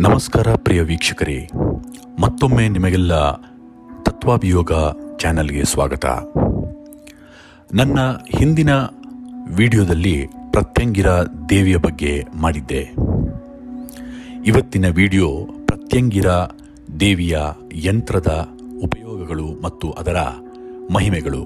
ನಮಸ್ಕಾರ ಪ್ರಿಯ ವೀಕ್ಷಕರೇ ಮತ್ತೊಮ್ಮೆ ನಿಮಗೆಲ್ಲ ತತ್ವಾಭಿಯೋಗ ಚಾನೆಲ್ಗೆ ಸ್ವಾಗತ ನನ್ನ ಹಿಂದಿನ ವಿಡಿಯೋದಲ್ಲಿ ಪ್ರತ್ಯಂಗಿರ ದೇವಿಯ ಬಗ್ಗೆ ಮಾಡಿದ್ದೆ ಇವತ್ತಿನ ವಿಡಿಯೋ ಪ್ರತ್ಯಂಗಿರ ದೇವಿಯ ಯಂತ್ರದ ಉಪಯೋಗಗಳು ಮತ್ತು ಅದರ ಮಹಿಮೆಗಳು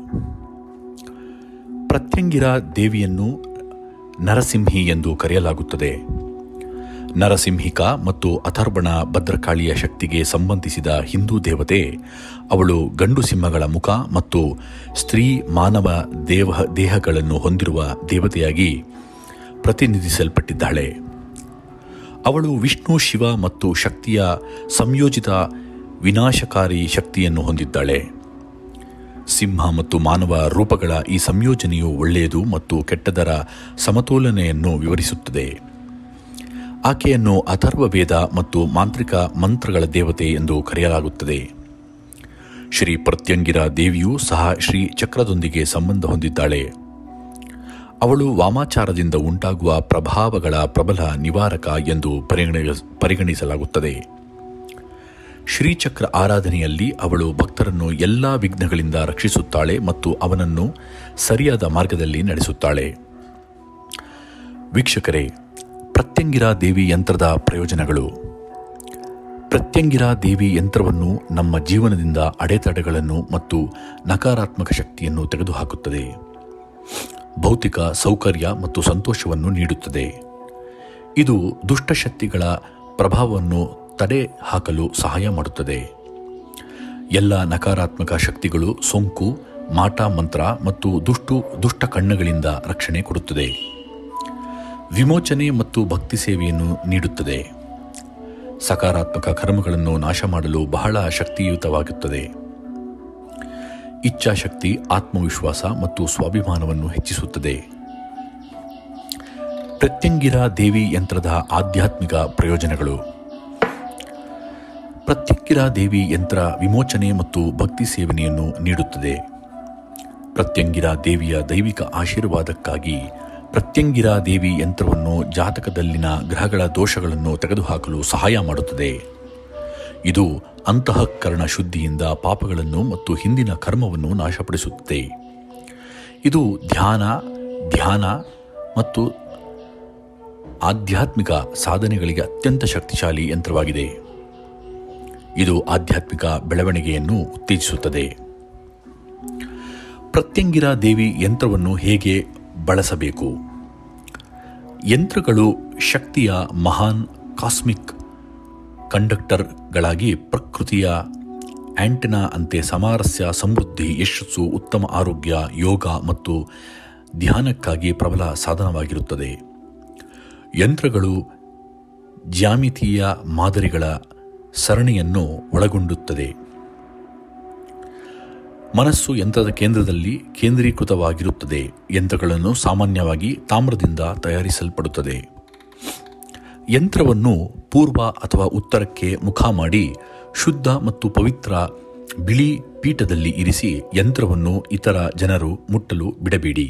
ಪ್ರತ್ಯಂಗಿರ ದೇವಿಯನ್ನು ನರಸಿಂಹಿ ಎಂದು ಕರೆಯಲಾಗುತ್ತದೆ ನರಸಿಂಹಿಕ ಮತ್ತು ಅಥರ್ಬಣ ಭದ್ರಕಾಳಿಯ ಶಕ್ತಿಗೆ ಸಂಬಂಧಿಸಿದ ಹಿಂದೂ ದೇವತೆ ಅವಳು ಗಂಡು ಸಿಂಹಗಳ ಮುಖ ಮತ್ತು ಸ್ತ್ರೀ ಮಾನವ ದೇವ ದೇಹಗಳನ್ನು ಹೊಂದಿರುವ ದೇವತೆಯಾಗಿ ಪ್ರತಿನಿಧಿಸಲ್ಪಟ್ಟಿದ್ದಾಳೆ ಅವಳು ವಿಷ್ಣು ಶಿವ ಮತ್ತು ಶಕ್ತಿಯ ಸಂಯೋಜಿತ ವಿನಾಶಕಾರಿ ಶಕ್ತಿಯನ್ನು ಹೊಂದಿದ್ದಾಳೆ ಸಿಂಹ ಮತ್ತು ಮಾನವ ರೂಪಗಳ ಈ ಸಂಯೋಜನೆಯು ಒಳ್ಳೆಯದು ಮತ್ತು ಕೆಟ್ಟದರ ಸಮತೋಲನೆಯನ್ನು ವಿವರಿಸುತ್ತದೆ ಆಕೆಯನ್ನು ಅಥರ್ವ ವೇದ ಮತ್ತು ಮಾಂತ್ರಿಕ ಮಂತ್ರಗಳ ದೇವತೆ ಎಂದು ಕರೆಯಲಾಗುತ್ತದೆ ಶ್ರೀ ಪ್ರತ್ಯಂಗಿರ ದೇವಿಯೂ ಸಹ ಶ್ರೀ ಚಕ್ರದೊಂದಿಗೆ ಸಂಬಂಧ ಹೊಂದಿದ್ದಾಳೆ ಅವಳು ವಾಮಾಚಾರದಿಂದ ಉಂಟಾಗುವ ಪ್ರಭಾವಗಳ ಪ್ರಬಲ ನಿವಾರಕ ಎಂದು ಪರಿಗಣಿ ಪರಿಗಣಿಸಲಾಗುತ್ತದೆ ಶ್ರೀಚಕ್ರ ಆರಾಧನೆಯಲ್ಲಿ ಅವಳು ಭಕ್ತರನ್ನು ಎಲ್ಲ ವಿಘ್ನಗಳಿಂದ ರಕ್ಷಿಸುತ್ತಾಳೆ ಮತ್ತು ಅವನನ್ನು ಸರಿಯಾದ ಮಾರ್ಗದಲ್ಲಿ ನಡೆಸುತ್ತಾಳೆ ವೀಕ್ಷಕರೇ ಪ್ರತ್ಯಂಗಿರ ದೇವಿ ಯಂತ್ರದ ಪ್ರಯೋಜನಗಳು ಪ್ರತ್ಯಂಗಿರ ದೇವಿ ಯಂತ್ರವನ್ನು ನಮ್ಮ ಜೀವನದಿಂದ ಅಡೆತಡೆಗಳನ್ನು ಮತ್ತು ನಕಾರಾತ್ಮಕ ಶಕ್ತಿಯನ್ನು ತೆಗೆದುಹಾಕುತ್ತದೆ ಭೌತಿಕ ಸೌಕರ್ಯ ಮತ್ತು ಸಂತೋಷವನ್ನು ನೀಡುತ್ತದೆ ಇದು ದುಷ್ಟಶಕ್ತಿಗಳ ಪ್ರಭಾವವನ್ನು ತಡೆ ಹಾಕಲು ಸಹಾಯ ಮಾಡುತ್ತದೆ ಎಲ್ಲ ನಕಾರಾತ್ಮಕ ಶಕ್ತಿಗಳು ಸೋಂಕು ಮಾಟ ಮಂತ್ರ ಮತ್ತು ದುಷ್ಟು ದುಷ್ಟ ಕಣ್ಣುಗಳಿಂದ ರಕ್ಷಣೆ ಕೊಡುತ್ತದೆ ವಿಮೋಚನೆ ಮತ್ತು ಭಕ್ತಿ ಸೇವೆಯನ್ನು ನೀಡುತ್ತದೆ ಸಕಾರಾತ್ಮಕ ಕರ್ಮಗಳನ್ನು ನಾಶ ಮಾಡಲು ಬಹಳ ಶಕ್ತಿಯುತವಾಗುತ್ತದೆ ಇಚ್ಛಾಶಕ್ತಿ ಆತ್ಮವಿಶ್ವಾಸ ಮತ್ತು ಸ್ವಾಭಿಮಾನವನ್ನು ಹೆಚ್ಚಿಸುತ್ತದೆ ಪ್ರತ್ಯಂಗಿರ ದೇವಿ ಯಂತ್ರದ ಆಧ್ಯಾತ್ಮಿಕ ಪ್ರಯೋಜನಗಳು ಪ್ರತ್ಯಂಗಿರ ದೇವಿ ಯಂತ್ರ ವಿಮೋಚನೆ ಮತ್ತು ಭಕ್ತಿ ಸೇವನೆಯನ್ನು ನೀಡುತ್ತದೆ ಪ್ರತ್ಯಂಗಿರ ದೇವಿಯ ದೈವಿಕ ಆಶೀರ್ವಾದಕ್ಕಾಗಿ ಪ್ರತ್ಯಂಗಿರ ದೇವಿ ಯಂತ್ರವನ್ನು ಜಾತಕದಲ್ಲಿನ ಗ್ರಹಗಳ ದೋಷಗಳನ್ನು ತೆಗೆದುಹಾಕಲು ಸಹಾಯ ಮಾಡುತ್ತದೆ ಇದು ಅಂತಃಕರಣ ಶುದ್ಧಿಯಿಂದ ಪಾಪಗಳನ್ನು ಮತ್ತು ಹಿಂದಿನ ಕರ್ಮವನ್ನು ನಾಶಪಡಿಸುತ್ತದೆ ಇದು ಧ್ಯಾನ ಧ್ಯಾನ ಮತ್ತು ಆಧ್ಯಾತ್ಮಿಕ ಸಾಧನೆಗಳಿಗೆ ಅತ್ಯಂತ ಶಕ್ತಿಶಾಲಿ ಯಂತ್ರವಾಗಿದೆ ಇದು ಆಧ್ಯಾತ್ಮಿಕ ಬೆಳವಣಿಗೆಯನ್ನು ಉತ್ತೇಜಿಸುತ್ತದೆ ಪ್ರತ್ಯಂಗಿರ ದೇವಿ ಯಂತ್ರವನ್ನು ಹೇಗೆ ಬಳಸಬೇಕು ಯಂತ್ರಗಳು ಶಕ್ತಿಯ ಮಹಾನ್ ಕಾಸ್ಮಿಕ್ ಕಂಡಕ್ಟರ್ಗಳಾಗಿ ಪ್ರಕೃತಿಯ ಆಂಟೆನಾ ಅಂತೆ ಸಾಮರಸ್ಯ ಸಮೃದ್ಧಿ ಯಶಸ್ಸು ಉತ್ತಮ ಆರೋಗ್ಯ ಯೋಗ ಮತ್ತು ಧ್ಯಾನಕ್ಕಾಗಿ ಪ್ರಬಲ ಸಾಧನವಾಗಿರುತ್ತದೆ ಯಂತ್ರಗಳು ಜ್ಯಾಮಿತೀಯ ಮಾದರಿಗಳ ಸರಣಿಯನ್ನು ಒಳಗೊಂಡುತ್ತದೆ ಮನಸ್ಸು ಯಂತ್ರದ ಕೇಂದ್ರದಲ್ಲಿ ಕೇಂದ್ರೀಕೃತವಾಗಿರುತ್ತದೆ ಯಂತ್ರಗಳನ್ನು ಸಾಮಾನ್ಯವಾಗಿ ತಾಮ್ರದಿಂದ ತಯಾರಿಸಲ್ಪಡುತ್ತದೆ ಯಂತ್ರವನ್ನು ಪೂರ್ವ ಅಥವಾ ಉತ್ತರಕ್ಕೆ ಮುಖ ಮಾಡಿ ಶುದ್ಧ ಮತ್ತು ಪವಿತ್ರ ಬಿಳಿ ಪೀಠದಲ್ಲಿ ಇರಿಸಿ ಯಂತ್ರವನ್ನು ಇತರ ಜನರು ಮುಟ್ಟಲು ಬಿಡಬೇಡಿ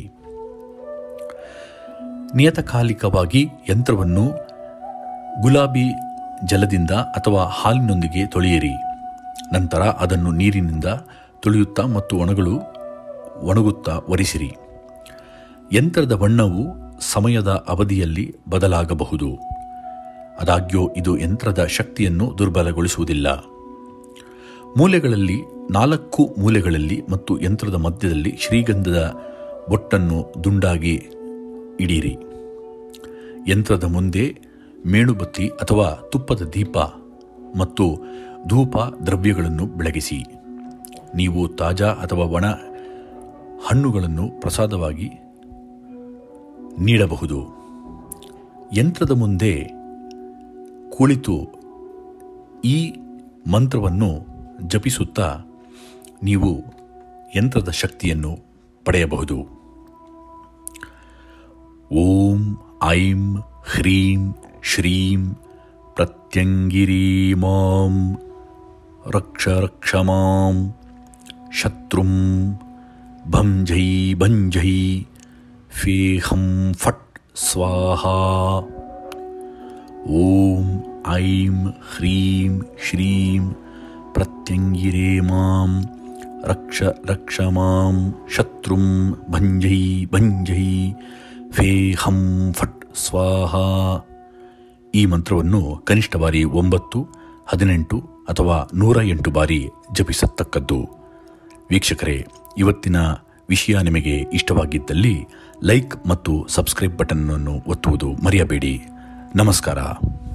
ನಿಯತಕಾಲಿಕವಾಗಿ ಯಂತ್ರವನ್ನು ಗುಲಾಬಿ ಜಲದಿಂದ ಅಥವಾ ಹಾಲಿನೊಂದಿಗೆ ತೊಳೆಯಿರಿ ನಂತರ ಅದನ್ನು ನೀರಿನಿಂದ ತೊಳೆಯುತ್ತಾ ಮತ್ತು ಒಣಗಲು ಒಣಗುತ್ತಾ ಒರೆಸಿರಿ ಯಂತ್ರದ ಬಣ್ಣವು ಸಮಯದ ಅವಧಿಯಲ್ಲಿ ಬದಲಾಗಬಹುದು ಆದಾಗ್ಯೂ ಇದು ಯಂತ್ರದ ಶಕ್ತಿಯನ್ನು ದುರ್ಬಲಗೊಳಿಸುವುದಿಲ್ಲ ಮೂಲೆಗಳಲ್ಲಿ ನಾಲ್ಕು ಮೂಲೆಗಳಲ್ಲಿ ಮತ್ತು ಯಂತ್ರದ ಮಧ್ಯದಲ್ಲಿ ಶ್ರೀಗಂಧದ ಬೊಟ್ಟನ್ನು ದುಂಡಾಗಿ ಇಡೀರಿ ಯಂತ್ರದ ಮುಂದೆ ಮೇಣುಬತ್ತಿ ಅಥವಾ ತುಪ್ಪದ ದೀಪ ಮತ್ತು ಧೂಪ ದ್ರವ್ಯಗಳನ್ನು ಬೆಳಗಿಸಿ ನೀವು ತಾಜಾ ಅಥವಾ ಒಣ ಹಣ್ಣುಗಳನ್ನು ಪ್ರಸಾದವಾಗಿ ನೀಡಬಹುದು ಯಂತ್ರದ ಮುಂದೆ ಕುಳಿತು ಈ ಮಂತ್ರವನ್ನು ಜಪಿಸುತ್ತಾ ನೀವು ಯಂತ್ರದ ಶಕ್ತಿಯನ್ನು ಪಡೆಯಬಹುದು ಓಂ ಐಂ ಹ್ರೀಂ ಶ್ರೀಂ ಪ್ರತ್ಯಂಗಿರೀಮಾಂ ರಕ್ಷ ರಕ್ಷ ಮಾಂ ಶತ್ರುಂ ಭಂಜೈ ಭಂಜೈ ಫೇಹಂ ಫಟ್ ಸ್ವಾಹಾ ಓಂ ಐಂ ಹ್ರೀಂ ಶ್ರೀಂ ಪ್ರತ್ಯಂಗಿರೇ ಮಾಂ ರಕ್ಷ ರಕ್ಷ ಮಾಂ ಶತ್ರುಂ ಭಂಜೈ ಭಂಜೈ ಫೇ ಹಂ ಫಟ್ ಸ್ವಾಹ ಈ ಮಂತ್ರವನ್ನು ಕನಿಷ್ಠ ಬಾರಿ ಒಂಬತ್ತು ಹದಿನೆಂಟು ಅಥವಾ ನೂರ ಎಂಟು ಬಾರಿ ಜಪಿಸತಕ್ಕದ್ದು ವೀಕ್ಷಕರೇ ಇವತ್ತಿನ ವಿಷಯ ನಿಮಗೆ ಇಷ್ಟವಾಗಿದ್ದಲ್ಲಿ ಲೈಕ್ ಮತ್ತು ಸಬ್ಸ್ಕ್ರೈಬ್ ಬಟನ್ ಅನ್ನು ಒತ್ತುವುದು ಮರೆಯಬೇಡಿ ನಮಸ್ಕಾರ